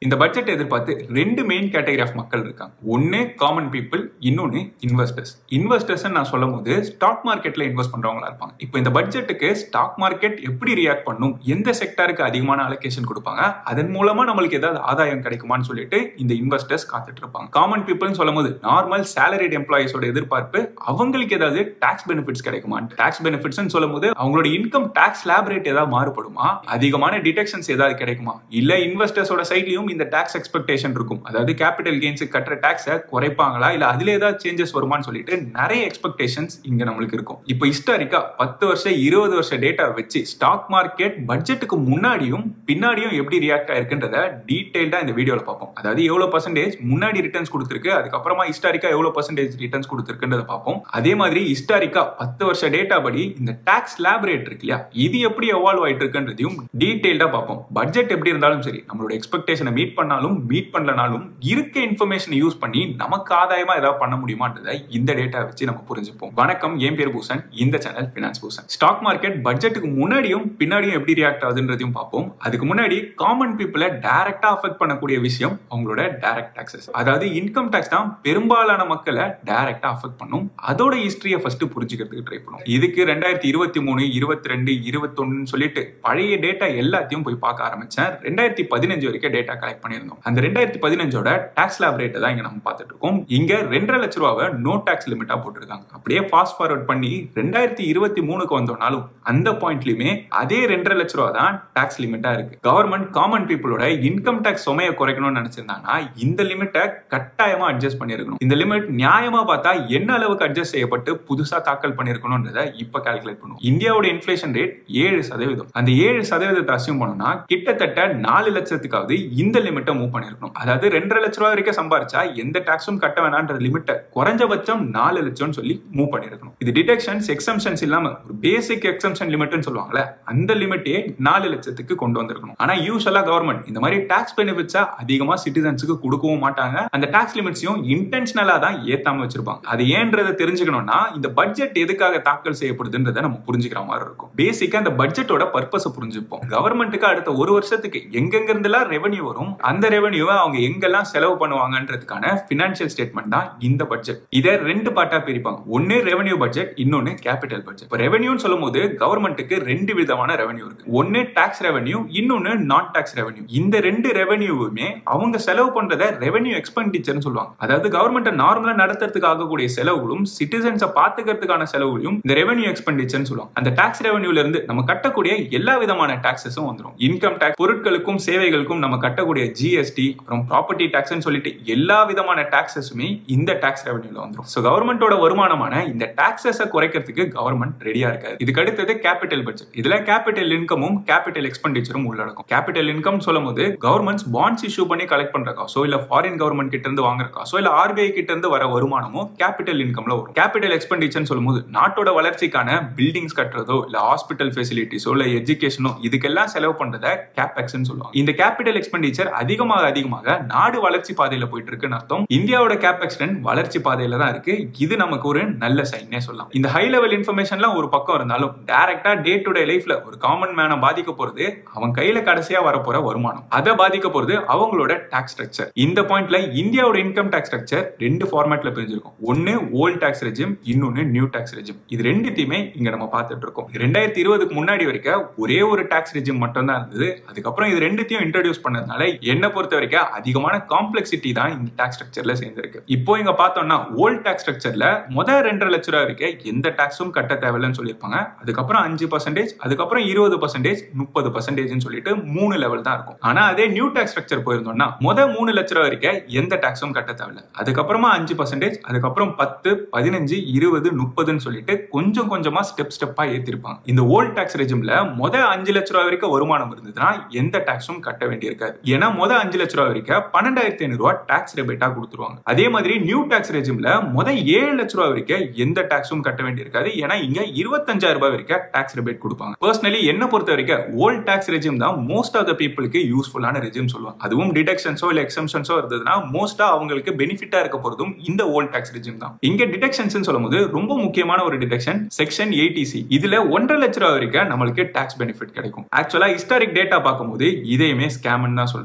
இந்த பட்ஜெட் எதிர்பார்த்து ரெண்டு மெயின் கேட்டகரி ஆஃப் மக்கள் இருக்காங்க ஒன்னு காமன் பீப்புள் இன்னொன்னு இன்வெஸ்டர்ஸ் இன்வெஸ்டர்ஸ் நான் சொல்லும் போது ஸ்டாக் மார்க்கெட்ல இன்வெஸ்ட் பண்றவங்களா இருப்பாங்க இப்போ இந்த பட்ஜெட்டுக்கு ஸ்டாக் மார்க்கெட் எப்படி ரியாக்ட் பண்ணும் எந்த செக்டருக்கு அதிகமான அலோகேஷன் கொடுப்பாங்க அதன் மூலமா நம்மளுக்கு ஏதாவது ஆதாயம் கிடைக்குமான்னு சொல்லிட்டு இந்த இன்வெஸ்டர்ஸ் காத்துட்டு இருப்பாங்க காமன் பீப்புள்னு சொல்லும் போது நார்மல் சேலரிட் எம்ப்ளாயிஸோட எதிர்பார்ப்பு அவங்களுக்கு ஏதாவது டாக்ஸ் பெனிஃபிட்ஸ் கிடைக்குமான் டாக்ஸ் பெனிஃபிட்ஸ் சொல்லும் போது அவங்களோட இன்கம் டாக்ஸ் லேப் ரேட் ஏதாவது மாறுபடுமா அதிகமான டிடெக்ஷன்ஸ் ஏதாவது கிடைக்குமா இல்ல இன்வெஸ்டர்ஸோட சைட்லயும் இந்த டாக்ஸ் எக்ஸ்பெக்டேஷன் இருக்கும் அதாவது கேபிட்டல் கெயின்ஸ் கட்டுற டாக்ஸை குறைப்பாங்களா இல்ல அதுல ஏதாவது சேஞ்சஸ் வருமான்னு சொல்லிட்டு நிறைய எக்ஸ்பெக்டேஷன்ஸ் இங்க நம்மளுக்கு இருக்கும் இப்போ ஹிஸ்டாரிக்கா பத்து வருஷம் இருபது வருஷம் டேட்டா வச்சு ஸ்டாக் மார்க்கெட் பட்ஜெட்டுக்கு முன்னாடியும் பின்னாடியும் எப்படி ரியாக்ட் ஆயிருக்குன்றத டீடைல்டா இந்த வீடியோல பார்ப்போம் அதாவது எவ்வளவு பர்சன்டேஜ் முன்னாடி ரிட்டர்ன்ஸ் கொடுத்துருக்கு அதுக்கப்புறமா ஹிஸ்டாரிக்கா எவ்வளவு பர்சன்டேஜ் ரிட்டர்ன்ஸ் கொடுத்துருக்குன்றத பார்ப்போம் அதே மாதிரி ஹிஸ்டாரிக்கா பத்து வருஷ டேட்டா படி இந்த டாக்ஸ் லேப் ரேட் இருக்கு இல்லையா இது எப்படி எவால்வ் ஆயிட்டு இருக்குன்றதையும் டீடைல்டா பார்ப்போம் பட்ஜெட் எப்படி இருந்தாலும் சரி நம்மளோட எக்ஸ்பெக்டேஷனை மீட் பண்ணாலும் மீட் பண்ணலனாலும் இருக்க இன்ஃபர்மேஷன் யூஸ் பண்ணி நமக்கு ஆதாயமா ஏதாவது பண்ண முடியுமான்றதை இந்த டேட்டா வச்சு நம்ம புரிஞ்சுப்போம் வணக்கம் என் பேர் பூசன் இந்த channel finance Bhushan stock market பட்ஜெட்டுக்கு முன்னாடியும் பின்னாடியும் எப்படி ரியாக்ட் ஆகுதுன்றதையும் பார்ப்போம் அதுக்கு முன்னாடி காமன் பீப்புளை டைரக்டா அஃபெக்ட் பண்ணக்கூடிய விஷயம் அவங்களோட டைரக்ட் டாக்ஸஸ் அதாவது இன்கம் டாக்ஸ் தான் பெரும்பாலான மக்களை டைரக்டா அஃபெக்ட் பண்ணும் அதோட ஹிஸ்டரியை ஃபர்ஸ்ட் புரிஞ்சுக்கிறதுக்கு ட்ரை பண்ணும் இதுக்கு ரெண்டாயிரத்தி இருபத்தி மூணு இருபத்தி ரெண்டு இருபத்தொன்னு சொல்லிட்டு பழைய டேட்டா எல்லாத்தையும் போய் பார்க்க ஆரம்பிச்சேன் ரெண்டாயிரத்தி பதினஞ்சு வரைக்கும் டேட்டா கலெக்ட் பண்ணியிருந்தோம் அந்த ரெண்டாயிரத்தி பதினஞ்சோட டாக்ஸ் லேப் ரேட்டை தான் இங்க நம்ம பார்த்துட்டு இருக்கோம் இங்க ரெண்டரை லட்ச ரூபாவை நோ டாக்ஸ் லிமிட்டா போட்டிருக்காங்க அப்படியே ஃபாஸ்ட் ஃபார்வர்ட் பண்ணி ரெண்டாயிரத்தி இருபத்தி மூணுக்கு வந்தோம்னாலும் அந்த பாயிண்ட்லயுமே அதே ரெண்டரை லட்ச ரூபா தான் டாக்ஸ் லிமிட்டா இருக்கு கவர்மெண்ட் காமன் பீப்புளோட இன்கம் டாக்ஸ் சுமையை குறைக்கணும்னு நினைச்சிருந்தாங்கன்னா இந்த லிமிட்டை கட்டாயமா அட்ஜஸ்ட் பண்ணிருக்கணும் இந்த லிமிட் நியாயமா பார்த்தா என்ன அளவுக்கு அட்ஜஸ்ட் செய்யப்பட்டு புதுசா தாக்கல் பண்ணிருக்கணும்ன்றத இப்ப கால்குலேட் பண்ணுவோம் இந்தியாவோட இன்ஃபிளேஷன் ரேட் ஏழு சதவீதம் அந்த ஏழு சதவீதத்தை அசியூம் பண்ணோம்னா கிட்டத்தட்ட நாலு லட்சத்துக்காவது இந்த லிமிட்டை மூவ் பண்ணிருக்கணும் அதாவது ரெண்டரை லட்ச ரூபாய் வரைக்கும் சம்பாரிச்சா எந்த டாக்ஸும் கட்ட வேணான்ற லிமிட்டை குறைஞ்சபட்சம் நாலு லட்சம்னு சொல்லி மூவ் பண்ணிருக்கணும் இது டிடெக்ஷன்ஸ் எக்ஸம்ஷன்ஸ் இல்லாம ஒரு பேசிக் எக்ஸம்ஷன் லிமிட்னு சொல்லுவாங்கல்ல அந்த லிமிட்டே நாலு லட்சத்துக்கு கொண்டு வந்திருக்கணும் ஆனா யூஸ்வலா கவர்மெண்ட் இந்த மாதிரி டாக்ஸ் பெனிஃபிட்ஸா அதிகமா சிட்டிசன்ஸுக்கு கொடுக்கவும் மாட்டாங்க அந்த டாக்ஸ் லிமிட்ஸையும் இன்டென்ஷனலா தான் ஏத்தாம வச்சிருப்பாங்க அது ஏன்றதை தெரிஞ்சுக்கணும்னா இந்த பட்ஜெட் எதுக்காக தாக்கல் செய்யப்படுதுன்றதை நம்ம புரிஞ்சுக்கிற மாதிரி இருக்கும் பேசிக்கா இந்த பட்ஜெட்டோட பர்பஸ் புரிஞ்சுப்போம் கவர்மெண்ட்டுக்கு அடுத்த ஒரு வருஷத்துக்கு எங்கெங்க இருந்தெல்லாம் ரெவன்யூ வரும் அந்த ரெவன்யூவை அவங்க எங்கெல்லாம் செலவு பண்ணுவாங்கன்றதுக்கான பினான்சியல் ஸ்டேட்மெண்ட் தான் இந்த பட்ஜெட் இதை ரெண்டு பார்ட்டா பிரிப்பாங்க ஒன்னு ரெவன்யூ பட்ஜெட் இன்னொன்னு கேபிட்டல் பட்ஜெட் இப்போ ரெவன்யூன்னு சொல்லும் போது கவர்மெண்ட்டுக்கு ரெண்டு விதமான ரெவன்யூ இருக்கு ஒன்னு டாக்ஸ் ரெவன்யூ இன்னொன்னு நான் டாக்ஸ் ரெவன்யூ இந்த ரெண்டு ரெவன்யூவுமே அவங்க செலவு பண்றத ரெவன்யூ எக்ஸ்பெண்டிச்சர்னு சொல்லுவாங்க அதாவது கவர்மெண்ட் நார்மலா நடத்துறதுக்கு ஆகக்கூடிய செலவுகளும் சிட்டிசன்ஸை பாத்துக்கிறதுக்கான செலவுகளையும் இந்த ரெவன்யூ எக்ஸ்பெண்டிச்சர்னு சொல்லுவாங்க அந்த டாக்ஸ் ரெவன்யூல இருந்து நம்ம கட்டக்கூடிய எல்லா விதமான டாக்ஸஸும் வந்துடும் இன்கம் டாக்ஸ் பொருட்களுக்கும் சேவைகளுக்கும் நம்ம கட்டக்கூடிய ஜிஎஸ்டி அப்புறம் ப்ராப்பர்ட்டி டாக்ஸ்னு சொல்லிட்டு எல்லா விதமான டாக்ஸஸுமே இந்த டாக்ஸ் ரெவன்யூல வந்துடும் ஸோ கவர்மெண்டோட வருமானமான இந்த டாக்ஸஸை குறைக்கிறதுக்கு கவர்மெண்ட் ரெடியா இருக்காது இதுக்கு அடுத்தது கேபிட்டல் பட்ஜெட் இதுல கேபிட்டல் இன்கமும் கேபிட்டல் எக்ஸ்பெண்டிச்சரும் உள்ளடக்கும் கேபிட்டல் இன்கம் சொல்லும் போது கவர்மெண்ட்ஸ் பாண்ட்ஸ் இஷ்யூ பண்ணி கலெக்ட் பண்ற காசோ இல்ல ஃபாரின் கவர்மெண்ட் கிட்ட இருந்து வாங்குற காசோ இல்ல ஆர்பிஐ கிட்ட இருந்து வர வருமானமோ கேபிட்டல் இன்கம்ல வரும் கேபிட்டல் எக்ஸ்பெண்டிச்சர் சொல்லும்போது நாட்டோட வளர்ச்சிக்கான பில்டிங்ஸ் கட்டுறதோ இல்ல ஹாஸ்பிட்டல் ஃபெசிலிட்டிஸோ இல்ல எஜுகேஷனோ இதுக்கெல்லாம் செலவு பண்றத கேபெக்ஸ் சொல்லுவாங்க இந்த கேபிட்டல் எக்ஸ்பெண்டிச்சர் அதிகமாக அதிகமாக நாடு வளர்ச்சி பாதையில போயிட்டு இருக்குன்னு அர்த்தம் இந்தியாவோட கேபெக்ஸ் வளர்ச்சி பாதையில தான் இருக்கு இது நமக்கு ஒரு நல்ல சைனே சொல்லலாம் இந்த ஹை லெவல் இன்ஃபர்மேஷன்லாம் ஒரு பக்கம் இருந்தாலும் டைரக்டா டே டு டே லைஃப்ல ஒரு காமன் மேனை பாதிக்க போறது அவன் கையில கடைசியா வரப்போற வருமானம் அதை பாதிக்க போறது அவங்களோட டாக்ஸ் ஸ்ட்ரக்சர் இந்த பாயிண்ட்ல இந்தியாவோட இன்கம் டாக்ஸ் ஸ்ட்ரக்சர் ரெண்டு ஃபார்மேட்ல பிரிஞ்சிருக்கும் ஒன்னு ஓல்ட் டாக்ஸ் ரெஜிம் இன்னொன்னு நியூ டாக்ஸ் ரெஜிம் இது ரெண்டுத்தையுமே இங்க நம்ம பார்த்துட்டு இருக்கோம் ரெண்டாயிரத்தி இருபதுக்கு முன்னாடி வரைக்கும் ஒரே ஒரு டாக்ஸ் ரெஜிம் மட்டும் தான் இருந்தது அதுக்கப்புறம் இது ரெண்டுத்தையும் இன்ட்ரடியூஸ் பண்ணதுனால என்ன பொறுத்த வரைக்கும் அதிகமான காம்ப்ளெக்சிட்டி தான் இந்த டாக்ஸ் ஸ்ட்ரக்சர்ல சேர்ந்திருக்கு இப்போ இங்க பார்த்தோம்னா ஓல்ட் டாக்ஸ் ஸ்ட்ரக்சர்ல முதல் ரெண்டரை லட்ச ரூபா வரைக்கும் எந்த டாக்ஸும் கட்ட தேவையில்லைன்னு சொல்லியிருப்பாங்க அதுக்கப்புறம் அஞ்சு பர்சன்டேஜ் அதுக்கப்புறம் இருபது பர்சன்டேஜ் முப்பது பர்சன்டேஜ் சொல்லிட்டு மூணு லெவல் தான் இருக்கும் ஆனா அதே நியூ டாக்ஸ் ஸ்ட்ரக்சர் போயிருந்தோம்னா முத மூணு லட்ச ரூபா வரைக்கும் எந்த டாக்ஸும் கட்ட தேவையில்ல அதுக்கப்புறமா அஞ்சு பர்சன்டேஜ் அதுக்கப்புறம் பத்து பதினஞ்சு இருபது முப்பதுன்னு சொல்லிட்டு கொஞ்சம் கொஞ்சமா ஸ்டெப் ஸ்டெப்பா ஏத்திருப்பாங்க இந்த ஓல்ட் டாக்ஸ் ரெஜிம்ல முத அஞ்சு லட்ச ரூபா வரைக்கும் வருமானம் இருந்ததுன்னா எந்த டாக்ஸும் கட்ட வேண்டியிருக்காது ஏன்னா முத அஞ்சு லட்ச ரூபா வரைக்கும் பன்னெண்டாயிரத்தி ஐநூறு ரூபா டாக்ஸ் ரெபேட்டா கொடுத்துருவாங்க அதே மாதிரி நியூ டாக்ஸ் ரெஜிம்ல முத ஏழு லட்ச ரூபா வரைக்கும் எந்த டாக்ஸும் கட்ட வேண்டியிருக்காது ஏன்னா இங்க இருபத்தஞ்சாயிரம் ரூபாய் வரைக்கும் டாக்ஸ் ரெபேட் கொடுப்பாங்க பர்சனலி என்ன பொறுத்த வரைக்கும் ஓல்ட் டாக்ஸ் ரெஜிம் தான் மோஸ்ட் ஆஃப் த பீப்புளுக்கு யூஸ்ஃபுல்லான ரெஜிம் சொல்லுவாங்க அதுவும் டிடக்ஷன்ஸோ இல்ல எக்ஸம்ஷன்ஸோ இருந்ததுன்னா மோஸ்டா அவங்களுக்கு பெனிஃபிட்டா இருக்க போறதும் இந்த ஓல்ட் டாக்ஸ் ரெஜிம் தான் இங்க டிடக்ஷன்ஸ் சொல்லும்போது ரொம்ப முக்கியமான ஒரு டிடக்ஷன் செக்ஷன் ஏடிசி இதுல ஒன்றரை லட்ச ரூபா வரைக்கும் நம்மளுக்கு டாக்ஸ் பெனிஃபிட் கிடைக்கும் ஆக்சுவலா ஹிஸ்டாரிக் டேட்டா பார்க்கும்போது இதையுமே ஸ்கேம்னு தான் சொல்லணும்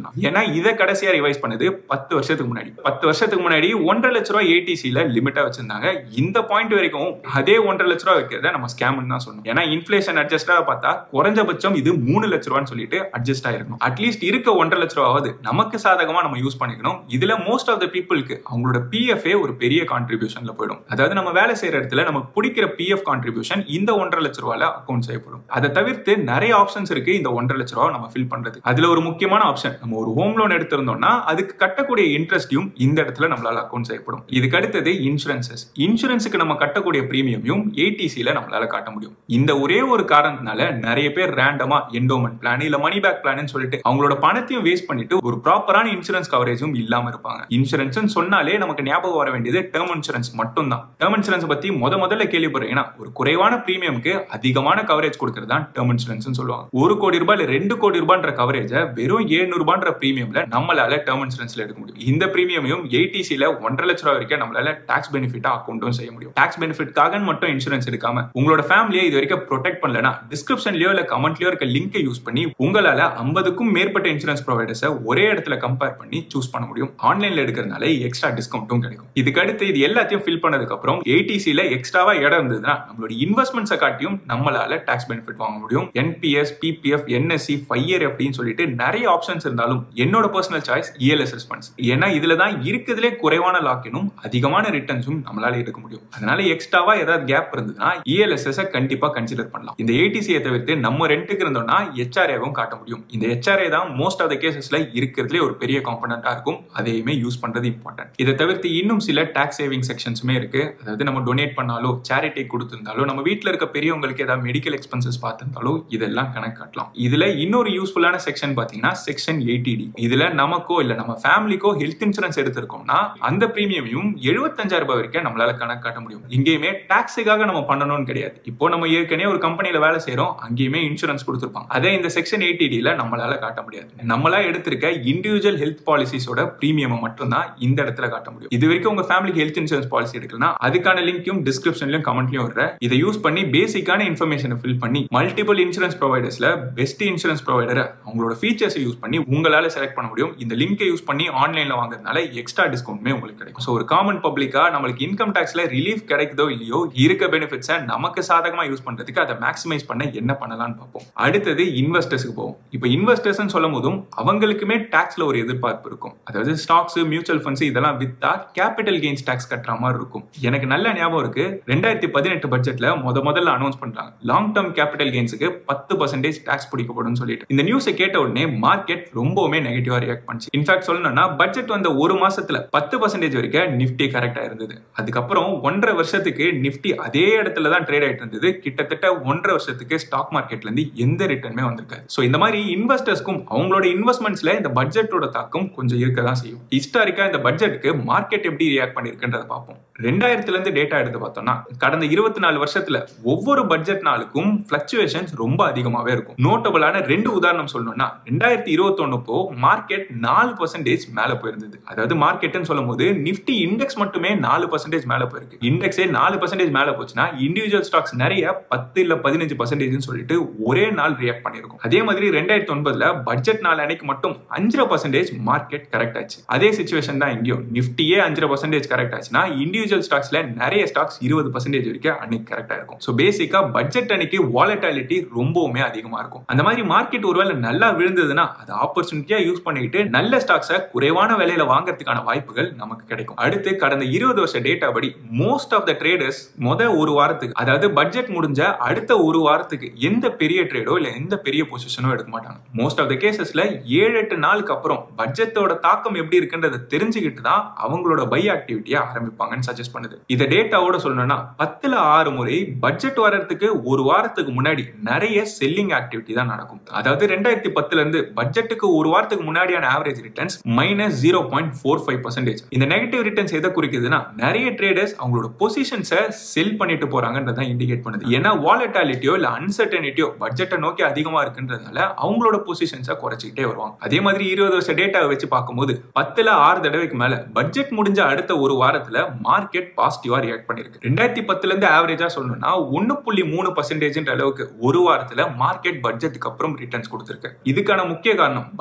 தான் ஏன்னா இதை கடைசியா ரிவைஸ் பண்ணது பத்து வருஷத்துக்கு முன்னாடி பத்து வருஷத்துக்கு முன்னாடி ஒன்றரை லட்ச ரூபாய் ஏடிசில லிமிட்டா வச்சிருந்தாங்க இந்த பாயிண்ட் வரைக்கும் அதே ஒன்றரை லட்ச ரூபாய் வைக்கிறத நம்ம ஸ்கேம்னு தான் சொன்னோம் ஏன்னா இன்ஃபிளேஷன் அட்ஜஸ்டா பார்த்தா குறைஞ்சபட்சம் இது மூணு லட்ச ரூபான்னு சொல்லிட்டு அட்ஜஸ்ட் ஆயிருக்கும் அட்லீஸ்ட் இருக்க ஒன்றரை லட்ச ரூபாவது நமக்கு சாதகமா நம்ம யூஸ் பண்ணிக்கணும் இதுல மோஸ்ட் ஆஃப் த பீப்புளுக்கு அவங்களோட பிஎஃப்ஏ ஒரு பெரிய கான்ட்ரிபியூஷன்ல போயிடும் அதாவது நம்ம வேலை செய்யற இடத்துல நமக்கு பிடிக்கிற பிஎஃப் கான்ட்ரிபியூஷன் இந்த ஒன்றரை லட்ச ரூபாயில அக்கௌண்ட் செய்யப்படும் அதை தவிர்த்து நிறைய ஆப்ஷன்ஸ் இருக்கு இந்த ஒன்றரை லட்ச ரூபா நம்ம ஃபில் பண்றது அதுல ஒரு முக்கியமான ஆப்ஷன் நம்ம ஒரு ஹோம் லோன் எடுத்திருந்தோம்னா அதுக்கு கட்டக்கூடிய இன்ட்ரெஸ்டையும் இந்த இடத்துல நம்மளால அக்கௌண்ட் செய்யப்படும் இதுக்கு அடுத்தது இன்சூரன்சஸ் இன்சூரன்ஸுக்கு நம்ம கட்டக்கூடிய பிரீமியமையும் ஏடிசியில நம்மளால காட்ட முடியும் இந்த ஒரே ஒரு காரணத்தினால நிறைய பேர் ரேண்டமா என்டோமெண்ட் பிளான் இல்ல மணி பேக் பிளான் சொல்லிட்டு அவங்களோட பணத்தையும் வேஸ்ட் பண்ணிட்டு ஒரு ப்ராப்பரான இன்சூரன்ஸ் கவரேஜும் இல்லாம இருப்பாங்க இன்சூரன்ஸ் சொன்னாலே நமக்கு ஞாபகம் வர வேண்டியது டேர்ம் இன்சூரன்ஸ் மட்டும் தான் டேர்ம் இன்சூரன்ஸ் பத்தி முத முதல்ல கேள்விப்படுறீங்கன்னா ஒரு குறைவான பிரீமியம்க்கு அதிகமான கவரேஜ் கொடுக்கறது தான் டேர்ம் இன்சூரன்ஸ் சொல்லுவாங்க ஒரு கோடி ரூபாய் இல்ல ரெண்டு கோடி ரூபான்ற கவரேஜ வெறும் ஏழுநூறு ரூபான்ற பிரீமியம்ல நம்மளால டேர்ம் இன்சூரன்ஸ்ல எடுக்க முடியும் இந்த பிரீமியமையும் ஏடிசில ஒன்றரை லட்ச ரூபாய் வரைக்கும் நம்மளால டாக்ஸ் பெனிஃபிட்டா அக்கௌண்ட்டும் செய்ய முடியும் டாக்ஸ் பெனிஃபிட்காக மட்டும் இன்சூரன்ஸ் எடுக்காம உங்களோட ஃபேமிலியை இது வரைக்கும் ப்ரொடெக்ட் பண்ணலனா டிஸ்கிரிப்ஷன்லயோ இல்ல கமெண்ட்லயோ இருக்க லிங்கை யூஸ் பண்ணி உங்களால ஐம்பதுக்கும் மேற்பட்ட இன்சூரன்ஸ் ப்ரொவைடர்ஸை ஒரே இடத்துல கம்பேர் பண்ணி சூஸ் பண்ண முடியும் ஆன்லைன்ல எடுக்கிறதுனால எக்ஸ்ட்ரா டிஸ்கவுண்ட்டும் கிடைக்கும் இதுக்கு அடுத்து இது எல்லாத்தையும் ஃபில் பண்ணதுக்கு அப்புறம் ஏடிசில எக்ஸ்ட்ராவா இடம் இருந்ததுன்னா நம்மளோட இன்வெஸ்ட்மெண்ட்ஸை காட்டியும் நம்மளால டாக்ஸ் பெனிஃபிட் வாங்க முடியும் என்பிஎஸ் பிபிஎஃப் என்எஸ்சி ஃபையர் அப்படின்னு சொல்லிட்டு நிறைய ஆப்ஷன்ஸ் இருந்தாலும் என்னோட பர்சனல் சாய்ஸ் இஎல்எஸ்எஸ் ஃபண்ட்ஸ் ஏன்னா இதுல தான் இருக்கிறதுலே குறைவான லாக்கினும் அதிகமான ரிட்டர்ன்ஸும் நம்மளால எடுக்க முடியும் அதனால எக்ஸ்ட்ராவா ஏதாவது கேப் இருந்ததுன்னா இஎல்எஸ்எஸ் கண்டிப்பா கன்சிடர் பண்ணலாம் இந்த ஏடிசியை தவிர்த்து நம்ம ரெண்டுக்கு இருந்தோம்னா ஹெச்ஆர்ஏவும் காட்ட முடியும் இந்த ஹெச்ஆர்ஏ தான் மோஸ்ட் ஆஃப் த கேசஸ்ல இருக்கிறதுலே ஒரு பெரிய காம்பனண்டா இருக்கும் அதையுமே யூஸ் பண்றது இம்பார்ட்டன்ட் இதை தவிர்த்து இன்னும் சில டாக்ஸ் சேவிங் செக்ஷன்ஸுமே இருக்கு அதாவது நம்ம டொனேட் பண்ணாலோ சேரிட்டி கொடுத்திருந்தாலோ நம்ம வீட்டில் இருக்க பெரியவங்களுக்கு ஏதாவது மெடிக்கல் எக்ஸ்பென்சஸ் பார்த்திருந்தாலோ இதெல்லாம் கணக்கு காட்டலாம் இதுல இன்னொரு யூஸ்ஃபுல்லான செக்ஷன் பாத்தீங்கன்னா செக்ஷன் எயிட்டிடி இதுல நமக்கோ இல்ல நம்ம ஃபேமிலிக்கோ ஹெல்த் இன்சூரன்ஸ் எடுத்திருக்கோம்னா அந்த பிரீமியமையும் எழுபத்தஞ்சாயிரம் ரூபாய் வரைக்கும் நம்மளால கணக்கு காட்ட முடியும் இங்கேயுமே டாக்ஸுக்காக நம்ம பண்ணணும்னு கிடையாது இப்போ நம்ம ஏற்கனவே ஒரு கம்பெனில வேலை செய்யறோம் அங்கேயுமே இன்சூரன்ஸ் கொடுத்துருப்பாங்க அதே இந்த செக்ஷன் எயிட்டிடில நம்மளால காட்ட முடியாது நம்மளா எடுத்திருக்க இண்டிவிஜுவல் ஹெல்த் பாலிசிஸோட பிரீமியம் மட்டும் தான் இந்த இடத்துல காட்ட முடியும் இது வரைக்கும் உங்க ஃபேமிலிக்கு ஹெல்த் இன்சூரன்ஸ் பாலிசி எடுக்கலனா அதுக்கான லிங்க்கும் டிஸ்கிரிப்ஷன்லயும் கமெண்ட்லயும் வர்ற இதை யூஸ் பண்ணி பேசிக்கான இன்ஃபர்மேஷனை ஃபில் பண்ணி மல்டிபிள் இன்சூரன்ஸ் ப்ரொவைடர்ஸ்ல பெஸ்ட் இன்சூரன்ஸ் ப்ரொவைடரை அவங்களோட ஃபீச்சர்ஸை யூஸ் பண்ணி உங்களால செலக்ட் பண்ண முடியும் இந்த லிங்கை யூஸ் பண்ணி ஆன்லைன்ல வாங்குறதுனால எக்ஸ்ட்ரா டிஸ்கவுண்ட்மே உங்களுக்கு கிடைக்கும் ஸோ ஒரு காமன் பப்ளிக்கா நம்மளுக்கு இன்கம் டாக்ஸ்ல ரிலீஃப் கிடைக்குதோ இல்லையோ இருக்க பெனிஃபிட்ஸை நமக்கு சாதகமா யூஸ் பண்றதுக்கு அதை மேக்ஸிமைஸ் பண்ண என்ன பண்ணலாம்னு பார்ப்போம் அடுத்தது இன்வெஸ்டர்ஸ்க்கு போவோம் இப்போ இன்வெஸ்டர்ஸ் சொல்லும் போதும் அவங்களுக்குமே டாக்ஸ்ல ஒரு எதிர்பார்ப்பு இருக்கும் அதாவது ஸ்டாக்ஸ் மியூச்சுவல் ஃபண்ட்ஸ் இதெல்லாம் வித்தா கேபிட்டல் கெயின்ஸ் டாக்ஸ் கட்டுற மாதிரி இருக்கும் எனக்கு நல்ல ஞாபகம் இருக்கு ரெண்டாயிரத்தி பதினெட்டு பட்ஜெட்ல முத முதல்ல அனௌன்ஸ் பண்றாங்க லாங் டேர்ம் கேபிட்டல் கெயின்ஸுக்கு பத்து பர்சன்டேஜ் டாக்ஸ் பிடிக்கப்படும் சொல்லிட்டு இந்த நியூஸை கேட்ட உடனே மார்க்கெட் ரொம்பவுமே நெகட்டிவா ரியாக்ட் பண்ணுச்சு இன்ஃபேக்ட் சொல்லணும்னா பட்ஜெட் வந்த ஒரு மாசத்துல பத்து பர்சன்டேஜ் வரைக்கும் நிப்டி கரெக்டா இருந்தது அதுக்கப்புறம் ஒன்றரை வருஷத்துக்கு நிப்டி அதே இடத்துல தான் ட்ரேட் ஆயிட்டு இருந்தது கிட்டத்தட்ட ஒன்றரை வருஷத்துக்கு ஸ்டாக் மார்க்கெட்ல இருந்து எந்த ரிட்டர்னுமே வந்திருக்காது ஸோ இந்த மாதிரி இன்வெஸ்டர்ஸ்க்கும் அவங்களோட இன்வெஸ்ட்மெண்ட்ஸ்ல இந்த பட்ஜெட்டோட தாக்கம் கொஞ்சம் இருக்க தான் செய்யும் ஹிஸ்டாரிக்கா இந்த பட்ஜெட்டுக்கு மார்க்கெட் எப்படி ரியாக்ட் பண்ணிருக்குன்றத பார்ப்போம் ரெண்டாயிரத்துல இருந்து டேட்டா எடுத்து பார்த்தோம்னா கடந்த இருபத்தி நாலு வருஷத்துல ஒவ்வொரு பட்ஜெட் நாளுக்கும் பிளக்சுவேஷன்ஸ் ரொம்ப அதிகமாவே இருக்கும் நோட்டபிளான ரெண்டு உதாரணம் சொல்லணும்னா ரெண்டாயிரத்தி இருபத்தி ஒண்ணுப்போ மார்க்கெட் நாலு பர்சன்டேஜ் மேல போயிருந்தது அதாவது மார்க்கெட்னு சொல்லும் போது நிப்டி இண்டெக்ஸ் மட்டுமே நாலு பர்சன்டேஜ் மேல போயிருக்கு இண்டெக்ஸே நாலு பர்சன்டேஜ் மேல போச்சுன்னா இண்டிவிஜுவல் ஸ்டாக்ஸ் நிறைய பத்து இல்ல பதினஞ்சு பர்சன்டேஜ் சொல்லிட்டு ஒரே நாள் ரியாக்ட் பண்ணிருக்கும் அதே மாதிரி ரெண்டாயிரத்தி ஒன்பதுல பட்ஜெட் நாள் அன்னைக்கு மட்டும் அஞ்சரை பர்சன்டேஜ் மார்க்கெட் கரெக்ட் ஆச்சு அதே சுச்சுவேஷன் தான் இங்கேயும் நிப்டியே அஞ்சரை பர்சன்டேஜ் கரெக்ட் ஆச்சுன்னா இண்டிவிஜுவல் ஸ்டாக்ஸ்ல நிறைய ஸ்டாக்ஸ் இருபது பர்சன்டேஜ் வரைக்கும் அன்னைக்கு கரெக்டா இருக்கும் ஸோ பேசிக்கா பட்ஜெட் அன்னைக்கு வாலட்டாலிட்டி ரொம்பவுமே அதிகமா இருக்கும் அந்த மாதிரி மார்க்கெட் ஒருவேளை நல்லா விழுந்ததுன்னா அது ஆப்பர்ச்சுனிட்டியா யூஸ் பண்ணிக்கிட்டு நல்ல ஸ்டாக்ஸை குறைவான விலையில வாங்குறதுக்கான வாய்ப்புகள் நமக்கு கிடைக்கும் அடுத்து கடந்த இருபது வருஷ டேட்டா படி மோஸ்ட் ஆஃப் த ட்ரேடர்ஸ் முத ஒரு வாரத்துக்கு அதாவது பட்ஜெட் முடிஞ்ச அடுத்த ஒரு வாரத்துக்கு எந்த பெரிய ட்ரேடோ இல்ல எந்த பெரிய பொசிஷனோ எடுக்க மாட்டாங்க மோஸ்ட் ஆஃப் த கேசஸ்ல ஏழு எட்டு நாளுக்கு அப்புறம் பட்ஜெட்டோட தாக்கம் எப்படி இருக்குன்றதை தெரிஞ்சுக்கிட்டு தான் அவங்களோட பை ஆக்டிவிட்டியை ஆரம்பிப்பாங்கன்னு சஜஸ்ட் பண்ணுது இதை டேட்டாவோட சொல்லணும்னா பத்துல ஆறு முறை பட்ஜெட் வர்றதுக்கு ஒரு வாரத்துக்கு முன்னாடி நிறைய செல்லிங் ஆக்டிவிட்டி தான் நடக்கும் அதாவது ரெண்டாயிரத்தி பத்துல இருந்து பட்ஜெட்டுக்கு ஒரு வாரத்துக்கு முன்னாடியான average returns minus zero point four five percentage இந்த நெகட்டிவ் ரிட்டர்ன்ஸ் எதை குறிக்குதுன்னா நிறைய ட்ரேடர்ஸ் அவங்களோட பொசிஷன்ஸை செல் பண்ணிட்டு போறாங்கன்றத இண்டிகேட் பண்ணுது ஏன்னா வாலட்டாலிட்டியோ இல்ல அன்சர்டனிட்டியோ பட்ஜெட்டை நோக்கி அதிகமா இருக்குன்றதுனால அவங்களோட பொசிஷன்ஸை குறைச்சிக்கிட்டே வருவாங்க அதே மாதிரி இருபது வருஷம் டேட்டாவை வச்சு பார்க்கும்போது பத்துல ஆறு தடவைக்கு மேல பட்ஜெட் முடிஞ்ச அடுத்த ஒரு வாரத்துல மார்க்கெட் பாசிட்டிவா ரியாக்ட் பண்ணிருக்கு ரெண்டாயிரத்தி பத்துல இருந்து ஆவரேஜா சொல்லணும்னா ஒன்னு புள்ளி மூணு பர்சன்டேஜ் அளவுக்கு ஒரு வாரத்துல மார்க்கெட் பட்ஜெட்டுக்கு அப்புறம் ரிட்டர்ன்ஸ் கொடுத்திருக்கு இதுக்கான முக்கிய காரணம்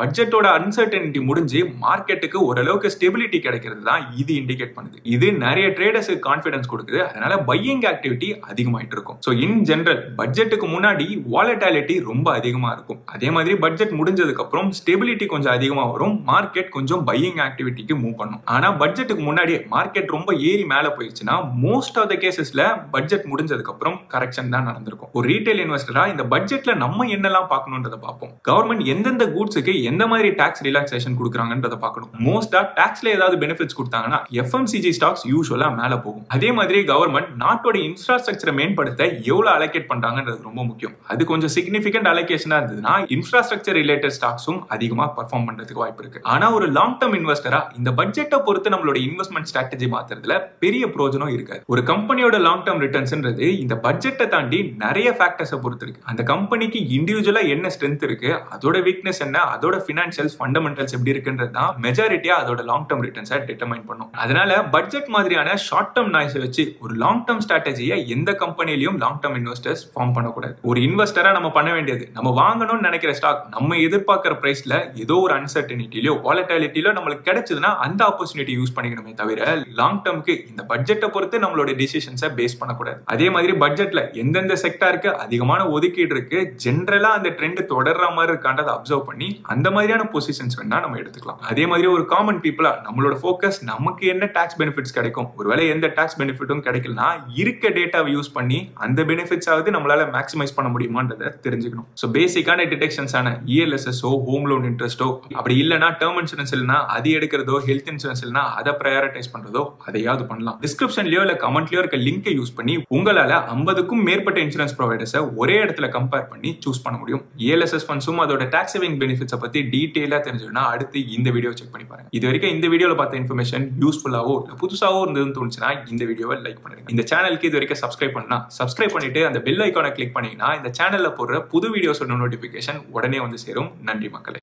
பட்ஜெட்டோட அன்சர்டனிட்டி முடிஞ்சு மார்க்கெட்டுக்கு ஓரளவுக்கு ஸ்டெபிலிட்டி கிடைக்கிறது தான் இது இண்டிகேட் பண்ணுது இது நிறைய ட்ரேடர்ஸுக்கு கான்ஃபிடன்ஸ் கொடுக்குது அதனால பையிங் ஆக்டிவிட்டி அதிகமாயிட்டு இருக்கும் ஸோ இன் ஜென்ரல் பட்ஜெட்டுக்கு முன்னாடி வாலட்டாலிட்டி ரொம்ப அதிகமா இருக்கும் அதே மாதிரி பட்ஜெட் முடிஞ்சதுக்கு அப்புறம் ஸ்டெபிலிட்டி கொஞ்சம் அதிகமா வரும் மார்க்கெட் கொஞ்சம் பையிங் ஆக்டிவிட்டிக்கு மூவ் பண்ணும் ஆனா பட்ஜெட்டுக்கு முன்னாடியே மார்க்கெட் ரொம்ப ஏறி மேல போயிடுச்சுன்னா மோஸ்ட் ஆஃப் த கேசஸ்ல பட்ஜெட் முடிஞ்சதுக்கு அப்புறம் கரெக்ஷன் தான் நடந்திருக்கும் ஒரு ரீட்டைல் இன்வெஸ்டரா இந்த பட்ஜெட்ல நம்ம என்னெல்லாம் பார்க்கணுன்றத பார்ப்போம் கவர்மெண்ட் எந்தெந்த கூட்ஸுக்கு எந்த மாதிரி டாக்ஸ் ரிலாக்ஸேஷன் கொடுக்குறாங்கன்றத பார்க்கணும் மோஸ்டா டாக்ஸ்ல ஏதாவது பெனிஃபிட்ஸ் கொடுத்தாங்கன்னா எஃப்எம்சிஜி ஸ்டாக்ஸ் யூஸ்வலா மேல போகும் அதே மாதிரி கவர்மெண்ட் நாட்டோட இன்ஃப்ராஸ்ட்ரக்சரை மேம்படுத்த எவ்வளவு அலோகேட் பண்றாங்கன்றது ரொம்ப முக்கியம் அது கொஞ்சம் சிக்னிபிகண்ட் அலோகேஷனா இருந்ததுன்னா இன்ஃப்ராஸ்ட்ரக்சர் ரிலேட்டட் ஸ்டாக்ஸும் அதிகமா பர்ஃபார்ம் பண்றதுக்கு வாய்ப்பு இருக்கு ஆனா ஒரு லாங் டர்ம் இன்வெஸ்டரா இந்த பட்ஜெட்டை பொறுத்து நம்மளோட இன்வெஸ்ட்மெண்ட் ஸ்ட்ராட்டஜி மாத்துறதுல பெரிய பிரோஜனம் இருக்காது ஒரு கம்பெனியோட லாங் டர்ம் ரிட்டர்ன்ஸ்ன்றது இந்த பட்ஜெட்டை தாண்டி நிறைய ஃபேக்டர்ஸை பொறுத்து இருக்கு அந்த கம்பெனிக்கு இண்டிவிஜுவலா என்ன ஸ்ட்ரென்த் இருக்கு அதோட வீக்னஸ் என்ன அதோட பினான்சியல்ஸ் ஃபண்டமெண்டல்ஸ் எப்படி இருக்குன்றது தான் மெஜாரிட்டியா அதோட லாங் டர்ம் ரிட்டர்ன்ஸை டிட்டர்மைன் பண்ணும் அதனால பட்ஜெட் மாதிரியான ஷார்ட் டர்ம் நாய்ஸை வச்சு ஒரு லாங் டர்ம் ஸ்ட்ராட்டஜியை எந்த கம்பெனிலையும் லாங் டர்ம் இன்வெஸ்டர்ஸ் ஃபார்ம் பண்ணக்கூடாது ஒரு இன்வெஸ்டரா நம்ம பண்ண வேண்டியது நம்ம வாங்கணும்னு நினைக்கிற ஸ்டாக் நம்ம எதிர்பார்க்கிற பிரைஸ்ல ஏதோ ஒரு அன்சர்டனிட்டிலயோ வாலட்டாலிட்டிலோ நம்மளுக்கு கிடைச்சதுன்னா அந்த ஆப்பர்ச்சுனிட்டி யூஸ் பண்ணிக்கணுமே தவிர லாங் டர்ம்க்கு இந்த பட்ஜெட்டை பொறுத்து நம்மளோட டிசிஷன்ஸை பேஸ் பண்ணக்கூடாது அதே மாதிரி பட்ஜெட்ல எந்தெந்த செக்டாருக்கு அதிகமான ஒதுக்கீடு இருக்கு ஜென்ரலா அந்த ட்ரெண்ட் தொடர்ற மாதிரி இருக்கான்றதை அப்சர்வ் பண்ணி அந்த மாதிரியான பொசிஷன்ஸ் வேணா நம்ம எடுத்துக்கலாம் அதே மாதிரி ஒரு காமன் பீப்புளா நம்மளோட ஃபோக்கஸ் நமக்கு என்ன டாக்ஸ் பெனிஃபிட்ஸ் கிடைக்கும் ஒருவேளை எந்த டாக்ஸ் பெனிஃபிட்டும் கிடைக்கலனா இருக்க டேட்டாவை யூஸ் பண்ணி அந்த பெனிஃபிட்ஸ் ஆகுது நம்மளால மேக்ஸிமைஸ் பண்ண முடியுமான்றதை தெரிஞ்சுக்கணும் ஸோ பேசிக்கான டிடெக்ஷன்ஸான இஎல்எஸ்எஸ்ஓ ஹோம் லோன் இன்ட்ரெஸ்ட்டோ அப்படி இல்லைனா டேர்ம் இன்சூரன்ஸ் இல்லைனா அது எடுக்கிறதோ ஹெல்த் இன்சூரன்ஸ் இல்லைனா அதை ப்ரையாரிட்டைஸ் பண்றதோ அதையாவது பண்ணலாம் டிஸ்கிரிப்ஷன்லயோ இல்ல கமெண்ட்லயோ இருக்க லிங்கை யூஸ் பண்ணி உங்களால ஐம்பதுக்கும் மேற்பட்ட இன்சூரன்ஸ் ப்ரொவைடர்ஸை ஒரே இடத்துல கம்பேர் பண்ணி சூஸ் பண்ண முடியும் இஎல்எஸ்எஸ் ஃபண்ட்ஸும் அதோட டாக்ஸ் சேவிங் பெனிஃபிட்ஸை பத்தி டீட்டெயிலா தெரிஞ்சுக்கணும்னா அடுத்து இந்த வீடியோ செக் பண்ணி பாருங்க இது வரைக்கும் இந்த வீடியோல பார்த்த இன்ஃபர்மேஷன் யூஸ்ஃபுல்லாவோ இல்ல புதுசாவோ இருந்ததுன்னு தோணுச்சுன்னா இந்த வீடியோவை லைக் பண்ணுங்க இந்த சேனலுக்கு இது வரைக்கும் சப்ஸ்கிரைப் பண்ணா சப்ஸ்கிரைப் பண்ணிட்டு அந்த பெல் ஐக்கானை கிளிக் பண்ணீங்கன்னா இந்த சேனல்ல போடுற புது வீடியோஸோட நோட்டிபிகேஷன் உடனே வந்து சேரும் நன்றி மக்களே